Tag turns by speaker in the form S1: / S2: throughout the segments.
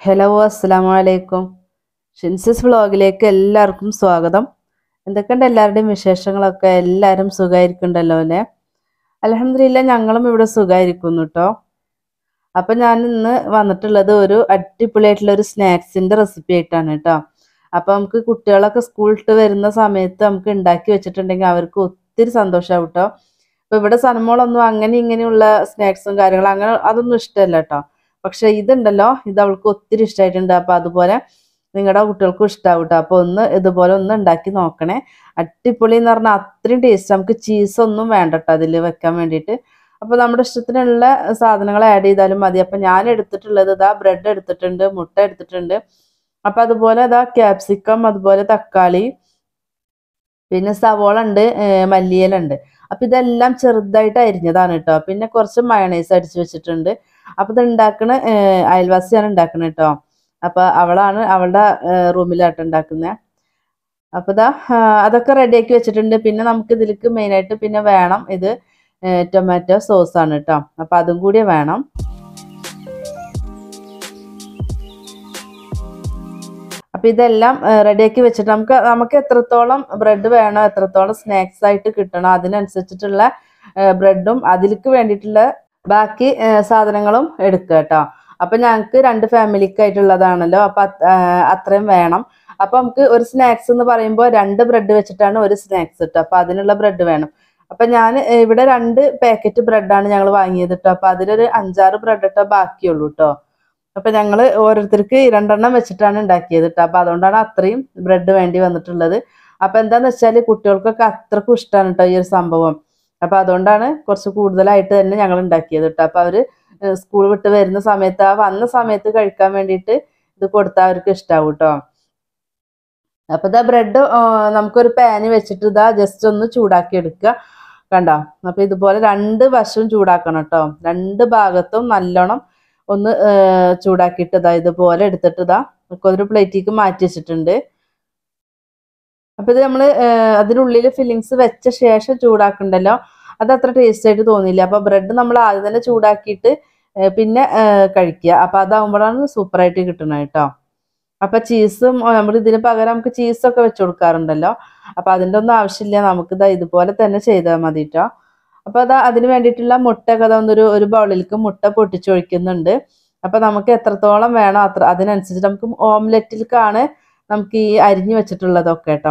S1: hello അസ്സലാമു അലൈക്കും ഷിൻസിസ് വ്ളോഗിലേക്ക് എല്ലാവർക്കും സ്വാഗതം എന്തൊക്കെയുണ്ട് എല്ലാവരുടെയും വിശേഷങ്ങളൊക്കെ എല്ലാവരും സുഖമായിരിക്കുന്നുണ്ടല്ലോ അല്ലേ അലഹമില്ല ഞങ്ങളും ഇവിടെ സുഖമായിരിക്കുന്നു കേട്ടോ അപ്പം ഞാൻ ഇന്ന് വന്നിട്ടുള്ളത് ഒരു അടിപൊളിയായിട്ടുള്ള ഒരു സ്നാക്സിൻ്റെ റെസിപ്പി ആയിട്ടാണ് കേട്ടോ അപ്പം നമുക്ക് കുട്ടികളൊക്കെ സ്കൂൾ വിട്ട് വരുന്ന സമയത്ത് നമുക്ക് ഉണ്ടാക്കി വെച്ചിട്ടുണ്ടെങ്കിൽ അവർക്ക് ഒത്തിരി സന്തോഷമാവും കേട്ടോ ഇപ്പം ഇവിടെ സനമോളൊന്നും അങ്ങനെ ഇങ്ങനെയുള്ള സ്നാക്സും കാര്യങ്ങളും അങ്ങനെ അതൊന്നും ഇഷ്ടമല്ല കേട്ടോ പക്ഷെ ഇതുണ്ടല്ലോ ഇത് അവൾക്ക് ഒത്തിരി ഇഷ്ടമായിട്ടുണ്ട് അപ്പൊ അതുപോലെ നിങ്ങളുടെ കുട്ടികൾക്കും ഇഷ്ടാവും കേട്ടോ അപ്പൊ ഒന്ന് ഇതുപോലെ ഒന്ന് ഉണ്ടാക്കി നോക്കണേ അടിപൊളി എന്ന് പറഞ്ഞാൽ അത്രയും ടേസ്റ്റ് നമുക്ക് ചീസ് ഒന്നും വേണ്ട കേട്ടോ അതിൽ വെക്കാൻ വേണ്ടിയിട്ട് അപ്പൊ നമ്മുടെ ഇഷ്ടത്തിനുള്ള സാധനങ്ങൾ ആഡ് ചെയ്താലും മതി അപ്പൊ ഞാൻ എടുത്തിട്ടുള്ളത് ഇതാ ബ്രെഡ് എടുത്തിട്ടുണ്ട് മുട്ട എടുത്തിട്ടുണ്ട് അപ്പൊ അതുപോലെ ഇതാ ക്യാപ്സിക്കം അതുപോലെ തക്കാളി പിന്നെ സവോള ഉണ്ട് മല്ലിയില ഉണ്ട് അപ്പൊ ഇതെല്ലാം ചെറുതായിട്ട് അരിഞ്ഞതാണ് കേട്ടോ പിന്നെ കുറച്ച് മയണൈസ് അടിച്ചു വെച്ചിട്ടുണ്ട് അപ്പൊ ഇത് ഉണ്ടാക്കണ അയൽവാസിയാണ് ഉണ്ടാക്കണ കേട്ടോ അപ്പൊ അവളാണ് അവളുടെ റൂമിലായിട്ട് ഉണ്ടാക്കുന്നത് അപ്പൊ ഇതാ അതൊക്കെ റെഡിയാക്കി വെച്ചിട്ടുണ്ട് പിന്നെ നമുക്ക് ഇതിലേക്ക് മെയിനായിട്ട് പിന്നെ വേണം ഇത് ടൊമാറ്റോ സോസ് ആണ് കേട്ടോ അപ്പൊ അതും കൂടി വേണം അപ്പൊ ഇതെല്ലാം റെഡിയാക്കി വെച്ചിട്ട് നമുക്ക് നമുക്ക് എത്രത്തോളം ബ്രെഡ് വേണോ എത്രത്തോളം സ്നാക്സ് ആയിട്ട് കിട്ടണോ അതിനനുസരിച്ചിട്ടുള്ള ബ്രെഡും അതിലേക്ക് വേണ്ടിയിട്ടുള്ള ബാക്കി സാധനങ്ങളും എടുക്കുക കേട്ടോ അപ്പൊ ഞങ്ങൾക്ക് രണ്ട് ഫാമിലിക്ക് ആയിട്ടുള്ളതാണല്ലോ അപ്പൊ അത്രയും വേണം അപ്പൊ നമുക്ക് ഒരു സ്നാക്സ് എന്ന് പറയുമ്പോൾ രണ്ട് ബ്രെഡ് വെച്ചിട്ടാണ് ഒരു സ്നാക്സ് കിട്ടുക അപ്പൊ അതിനുള്ള ബ്രെഡ് വേണം അപ്പൊ ഞാൻ ഇവിടെ രണ്ട് പാക്കറ്റ് ബ്രെഡാണ് ഞങ്ങൾ വാങ്ങിയത് കേട്ടോ അപ്പൊ അതിലൊരു അഞ്ചാറ് ബ്രെഡ് ഇട്ടോ ബാക്കിയുള്ളൂ കേട്ടോ അപ്പൊ ഞങ്ങൾ ഓരോരുത്തർക്ക് രണ്ടെണ്ണം വെച്ചിട്ടാണ് ഉണ്ടാക്കിയത് കേട്ടോ അപ്പൊ അതുകൊണ്ടാണ് അത്രയും ബ്രെഡ് വേണ്ടി വന്നിട്ടുള്ളത് അപ്പൊ എന്താന്ന് വെച്ചാൽ കുട്ടികൾക്കൊക്കെ അത്രക്കും ഇഷ്ടമാണ് കേട്ടോ ഈ ഒരു സംഭവം അപ്പൊ അതുകൊണ്ടാണ് കുറച്ച് കൂടുതലായിട്ട് തന്നെ ഞങ്ങൾ ഉണ്ടാക്കിയത് കേട്ടോ അപ്പൊ അവര് സ്കൂൾ വിട്ട് വരുന്ന സമയത്ത് ആ വന്ന സമയത്ത് കഴിക്കാൻ വേണ്ടിയിട്ട് ഇത് കൊടുത്താൽ അവർക്ക് ഇഷ്ടാവും കേട്ടോ അപ്പൊ ഇതാ ബ്രെഡ് നമുക്കൊരു പാന് വെച്ചിട്ട് ഇതാ ജസ്റ്റ് ഒന്ന് ചൂടാക്കി എടുക്കുക കണ്ടോ അപ്പൊ ഇതുപോലെ രണ്ട് വശവും ചൂടാക്കണം കേട്ടോ രണ്ട് ഭാഗത്തും നല്ലോണം ഒന്ന് ചൂടാക്കിയിട്ട് ഇതാ ഇതുപോലെ എടുത്തിട്ട് ഇതാ ഒരു പ്ലേറ്റിലേക്ക് മാറ്റി വെച്ചിട്ടുണ്ട് അപ്പൊ ഇത് നമ്മള് അതിനുള്ളിൽ ഫില്ലിങ്സ് വെച്ച ശേഷം ചൂടാക്കണ്ടല്ലോ അത് അത്ര ടേസ്റ്റ് ആയിട്ട് തോന്നിയില്ല അപ്പൊ ബ്രെഡ് നമ്മൾ ആദ്യം തന്നെ ചൂടാക്കിയിട്ട് പിന്നെ കഴിക്കുക അപ്പൊ അതാവുമ്പോഴാണ് സൂപ്പർ ആയിട്ട് കിട്ടുന്നത് കേട്ടോ അപ്പൊ ചീസും നമ്മൾ ഇതിന് പകരം നമുക്ക് ചീസൊക്കെ വെച്ച് കൊടുക്കാറുണ്ടല്ലോ അപ്പൊ അതിൻ്റെ ഒന്നും ആവശ്യമില്ല നമുക്ക് ഇതാ ഇതുപോലെ തന്നെ ചെയ്താൽ മതി കേട്ടോ അപ്പൊ അതാ അതിന് വേണ്ടിയിട്ടുള്ള മുട്ടയൊക്കെ അതാ ഒന്നൊരു ഒരു ബൗളിലേക്ക് മുട്ട പൊട്ടിച്ചൊഴിക്കുന്നുണ്ട് അപ്പൊ നമുക്ക് എത്രത്തോളം വേണോ അത്ര അതിനനുസരിച്ച് നമുക്ക് ഓംലെറ്റിലേക്കാണ് നമുക്ക് ഈ അരിഞ്ഞു വെച്ചിട്ടുള്ളതൊക്കെ കേട്ടോ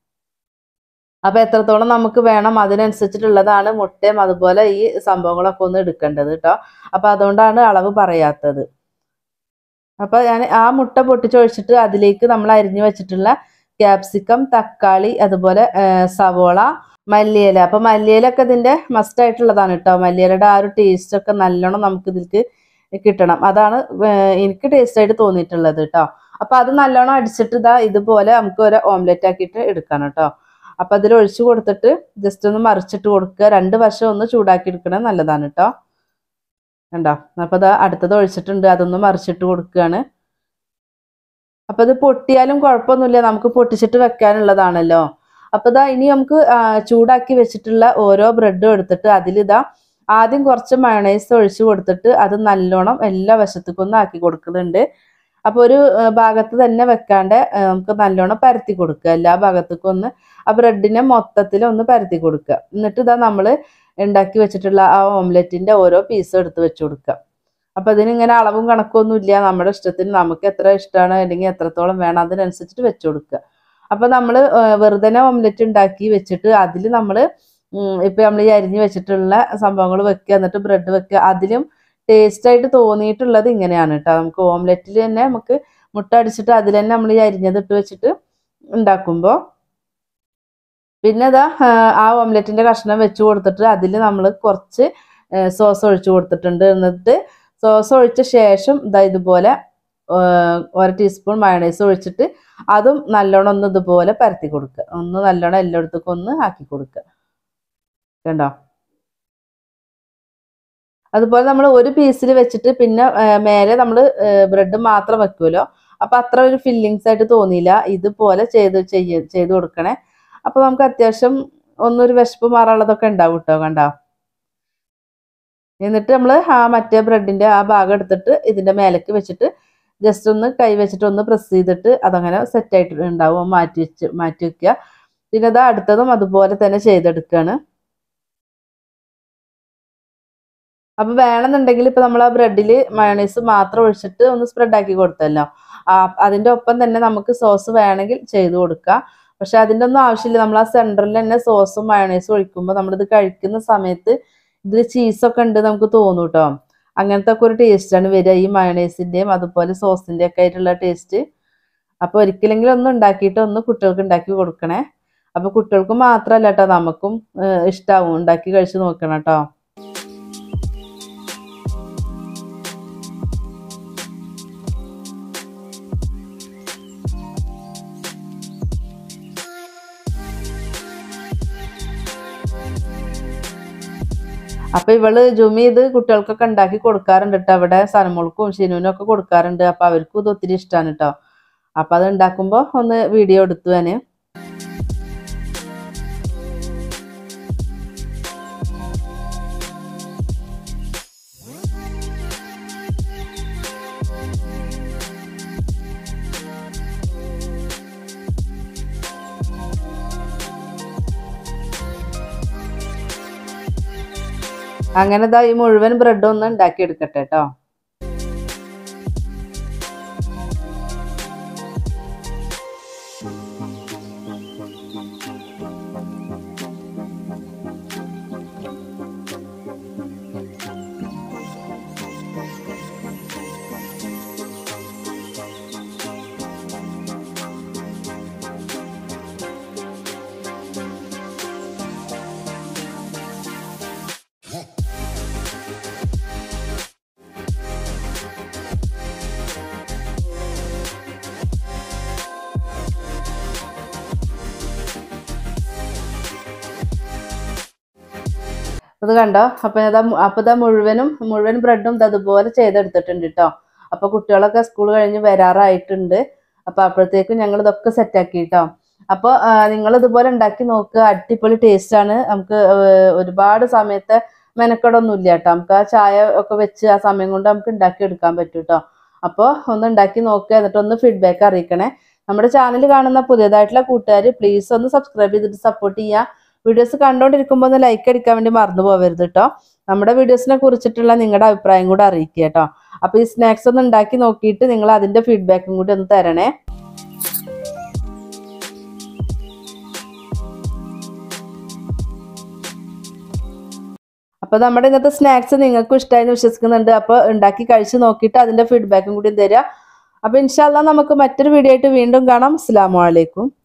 S1: അപ്പൊ എത്രത്തോളം നമുക്ക് വേണം അതിനനുസരിച്ചിട്ടുള്ളതാണ് മുട്ടയും അതുപോലെ ഈ സംഭവങ്ങളൊക്കെ ഒന്ന് എടുക്കേണ്ടത് കേട്ടോ അപ്പൊ അതുകൊണ്ടാണ് അളവ് പറയാത്തത് അപ്പൊ ഞാൻ ആ മുട്ട പൊട്ടിച്ചൊഴിച്ചിട്ട് അതിലേക്ക് നമ്മൾ അരിഞ്ഞു വെച്ചിട്ടുള്ള ക്യാപ്സിക്കം തക്കാളി അതുപോലെ സവോള മല്ലിയില അപ്പൊ മല്ലിയിലൊക്കെ ഇതിന്റെ മസ്റ്റ് ആയിട്ടുള്ളതാണ് കേട്ടോ മല്ലിയിലയുടെ ആ ഒരു ടേസ്റ്റ് ഒക്കെ നല്ലോണം നമുക്ക് ഇതിലേക്ക് കിട്ടണം അതാണ് എനിക്ക് ടേസ്റ്റ് ആയിട്ട് തോന്നിയിട്ടുള്ളത് കേട്ടോ അപ്പൊ അത് നല്ലോണം അടിച്ചിട്ട് ഇതാ ഇതുപോലെ നമുക്ക് ഒരു ഓംലെറ്റ് ആക്കിയിട്ട് എടുക്കണം കേട്ടോ അപ്പൊ അതിൽ ഒഴിച്ചു കൊടുത്തിട്ട് ജസ്റ്റ് ഒന്ന് മറിച്ചിട്ട് കൊടുക്കുക രണ്ട് വശം ഒന്ന് ചൂടാക്കി എടുക്കണത് നല്ലതാണ് കേട്ടോ കണ്ടോ അപ്പൊ അത് അടുത്തത് ഒഴിച്ചിട്ടുണ്ട് അതൊന്ന് മറിച്ചിട്ട് കൊടുക്കുകയാണ് അപ്പൊ ഇത് പൊട്ടിയാലും കുഴപ്പമൊന്നുമില്ല നമുക്ക് പൊട്ടിച്ചിട്ട് വെക്കാനുള്ളതാണല്ലോ അപ്പൊ ഇതാ ഇനി നമുക്ക് ചൂടാക്കി വെച്ചിട്ടുള്ള ഓരോ ബ്രെഡും എടുത്തിട്ട് അതിലിതാ ആദ്യം കുറച്ച് മയണൈസ് ഒഴിച്ചു കൊടുത്തിട്ട് അത് നല്ലോണം എല്ലാ വശത്തേക്കും ഒന്ന് ആക്കി കൊടുക്കുന്നുണ്ട് അപ്പൊ ഒരു ഭാഗത്ത് തന്നെ വെക്കാണ്ട് നമുക്ക് നല്ലോണം പരത്തി കൊടുക്കുക എല്ലാ ഭാഗത്തേക്കും ഒന്ന് ആ ബ്രെഡിനെ മൊത്തത്തിൽ ഒന്ന് പരത്തി കൊടുക്കുക എന്നിട്ട് ഇതാ നമ്മൾ ഉണ്ടാക്കി വെച്ചിട്ടുള്ള ആ ഓംലെറ്റിന്റെ ഓരോ പീസും എടുത്ത് വെച്ച് കൊടുക്കുക അപ്പൊ അതിനിങ്ങനെ അളവും കണക്കൊന്നും ഇല്ല നമ്മുടെ ഇഷ്ടത്തിന് നമുക്ക് എത്ര ഇഷ്ടമാണ് അല്ലെങ്കിൽ എത്രത്തോളം വേണം അതിനനുസരിച്ചിട്ട് വെച്ച് കൊടുക്കുക അപ്പൊ നമ്മൾ വെറുതെ ഓംലെറ്റ് ഉണ്ടാക്കി വെച്ചിട്ട് അതിൽ നമ്മൾ ഇപ്പൊ നമ്മൾ ഈ അരിഞ്ഞ് വെച്ചിട്ടുള്ള സംഭവങ്ങൾ വെക്കുക എന്നിട്ട് ബ്രെഡ് വെക്കുക അതിലും ടേസ്റ്റ് ആയിട്ട് തോന്നിയിട്ടുള്ളത് ഇങ്ങനെയാണ് കേട്ടോ നമുക്ക് ഓംലെറ്റിൽ തന്നെ നമുക്ക് മുട്ട അടിച്ചിട്ട് അതിൽ തന്നെ നമ്മൾ ഈ അരിഞ്ഞത് ഇട്ട് വെച്ചിട്ട് ഉണ്ടാക്കുമ്പോൾ പിന്നെ ഇതാ ആ ഓംലെറ്റിന്റെ കഷ്ണം വെച്ച് കൊടുത്തിട്ട് അതിൽ നമ്മൾ കുറച്ച് സോസ് ഒഴിച്ചു കൊടുത്തിട്ടുണ്ട് എന്നിട്ട് സോസ് ഒഴിച്ച ശേഷം ഇതാ ഇതുപോലെ ഒരു ടീസ്പൂൺ മയണൈസ് ഒഴിച്ചിട്ട് അതും നല്ലോണം ഒന്ന് ഇതുപോലെ പരത്തി കൊടുക്കുക ഒന്ന് നല്ലോണം എല്ലായിടത്തേക്കും ഒന്ന് ആക്കി കൊടുക്കുക കണ്ടോ അതുപോലെ നമ്മൾ ഒരു പീസിൽ വെച്ചിട്ട് പിന്നെ മേലെ നമ്മൾ ബ്രെഡ് മാത്രം വെക്കുമല്ലോ അപ്പൊ അത്ര ഒരു ഫില്ലിങ്സ് ആയിട്ട് തോന്നിയില്ല ഇതുപോലെ ചെയ്ത് ചെയ്യ ചെയ്ത് കൊടുക്കണേ അപ്പൊ നമുക്ക് അത്യാവശ്യം ഒന്നൊരു വിശപ്പ് മാറാനുള്ളതൊക്കെ ഉണ്ടാവും കേട്ടോ കണ്ടോ എന്നിട്ട് നമ്മൾ ആ മറ്റേ ബ്രെഡിന്റെ ആ ഭാഗം എടുത്തിട്ട് ഇതിന്റെ മേലേക്ക് വെച്ചിട്ട് ജസ്റ്റ് ഒന്ന് കൈ വെച്ചിട്ട് ഒന്ന് പ്രസ് ചെയ്തിട്ട് അതങ്ങനെ സെറ്റ് ആയിട്ട് ഉണ്ടാവും മാറ്റി വെച്ച് മാറ്റി വെക്കുക പിന്നെ അത് അടുത്തതും അതുപോലെ തന്നെ ചെയ്തെടുക്കുകയാണ് അപ്പൊ വേണമെന്നുണ്ടെങ്കിൽ ഇപ്പൊ നമ്മൾ ആ ബ്രെഡിൽ മയോണൈസ് മാത്രം ഒഴിച്ചിട്ട് ഒന്ന് സ്പ്രെഡ് ആക്കി കൊടുത്തല്ലോ ആ അതിന്റെ ഒപ്പം തന്നെ നമുക്ക് സോസ് വേണമെങ്കിൽ ചെയ്ത് കൊടുക്കാം പക്ഷെ അതിന്റെ ഒന്നും ആവശ്യമില്ല നമ്മൾ ആ സെന്ററിൽ തന്നെ സോസും മയോണൈസും ഒഴിക്കുമ്പോൾ നമ്മളിത് കഴിക്കുന്ന സമയത്ത് ഇതിൽ ചീസൊക്കെ ഉണ്ട് നമുക്ക് തോന്നും കേട്ടോ അങ്ങനത്തെ ഒക്കെ ഒരു ടേസ്റ്റാണ് വരിക ഈ മയോണൈസിന്റെയും അതുപോലെ സോസിന്റെ ഒക്കെ ആയിട്ടുള്ള ടേസ്റ്റ് അപ്പൊ ഒരിക്കലെങ്കിലും ഒന്ന് ഉണ്ടാക്കിയിട്ട് ഒന്ന് കുട്ടികൾക്ക് ഉണ്ടാക്കി കൊടുക്കണേ അപ്പൊ കുട്ടികൾക്ക് മാത്രമല്ല കേട്ടോ നമുക്കും ഇഷ്ടാവും ഉണ്ടാക്കി കഴിച്ച് നോക്കണം കേട്ടോ അപ്പൊ ഇവള് ജുമി ഇത് കുട്ടികൾക്കൊക്കെ ഉണ്ടാക്കി കൊടുക്കാറുണ്ട് കേട്ടോ അവിടെ സനമോൾക്കും ഷിനുവിനും ഒക്കെ കൊടുക്കാറുണ്ട് അപ്പൊ അവർക്കും ഇത് ഒത്തിരി ഇഷ്ടമാണ് കേട്ടോ അപ്പൊ അത് ഉണ്ടാക്കുമ്പോ ഒന്ന് വീഡിയോ എടുത്തു ഞാന് അങ്ങനെ ദാ ഈ മുഴുവൻ ബ്രെഡ് ഒന്ന് ഉണ്ടാക്കി എടുക്കട്ടെ കേട്ടോ ഇത് കണ്ടോ അപ്പൊ ഇതാ അപ്പൊ ഇതാ മുഴുവനും മുഴുവൻ ബ്രെഡും ഇത് അതുപോലെ ചെയ്തെടുത്തിട്ടുണ്ട് കേട്ടോ അപ്പൊ കുട്ടികളൊക്കെ സ്കൂൾ കഴിഞ്ഞ് വരാറായിട്ടുണ്ട് അപ്പൊ അപ്പോഴത്തേക്കും ഞങ്ങൾ ഇതൊക്കെ സെറ്റ് ആക്കി കേട്ടോ അപ്പോൾ നിങ്ങൾ ഇതുപോലെ ഉണ്ടാക്കി നോക്കുക അടിപൊളി ടേസ്റ്റ് ആണ് നമുക്ക് ഏർ ഒരുപാട് സമയത്തെ മെനക്കെടൊന്നും ഇല്ല കേട്ടോ നമുക്ക് ആ ചായ ഒക്കെ വെച്ച് ആ സമയം കൊണ്ട് നമുക്ക് ഉണ്ടാക്കി എടുക്കാൻ പറ്റും കേട്ടോ അപ്പോൾ ഒന്ന് ഉണ്ടാക്കി നോക്കുക എന്നിട്ട് ഒന്ന് ഫീഡ്ബാക്ക് അറിയിക്കണേ നമ്മുടെ ചാനൽ കാണുന്ന പുതിയതായിട്ടുള്ള കൂട്ടുകാർ പ്ലീസ് ഒന്ന് സബ്സ്ക്രൈബ് ചെയ്തിട്ട് സപ്പോർട്ട് ചെയ്യുക വീഡിയോസ് കണ്ടുകൊണ്ടിരിക്കുമ്പോൾ ഒന്ന് ലൈക്ക് അടിക്കാൻ വേണ്ടി മറന്നു പോകരുത് കേട്ടോ നമ്മുടെ വീഡിയോസിനെ കുറിച്ചിട്ടുള്ള നിങ്ങളുടെ അഭിപ്രായം കൂടെ അറിയിക്കുക കേട്ടോ അപ്പൊ ഈ സ്നാക്സ് ഒന്ന് ഉണ്ടാക്കി നോക്കിയിട്ട് നിങ്ങൾ അതിന്റെ ഫീഡ്ബാക്കും കൂടി ഒന്ന് തരണേ അപ്പൊ നമ്മുടെ ഇന്നത്തെ സ്നാക്സ് നിങ്ങൾക്കും ഇഷ്ടമായെന്ന് വിശ്വസിക്കുന്നുണ്ട് അപ്പൊ ഉണ്ടാക്കി കഴിച്ച് നോക്കിയിട്ട് അതിന്റെ ഫീഡ്ബാക്കും കൂടി തരിക അപ്പൊ ഇൻഷാല്ല നമുക്ക് മറ്റൊരു വീഡിയോ ആയിട്ട് വീണ്ടും കാണാം അസ്സാം വലൈക്കും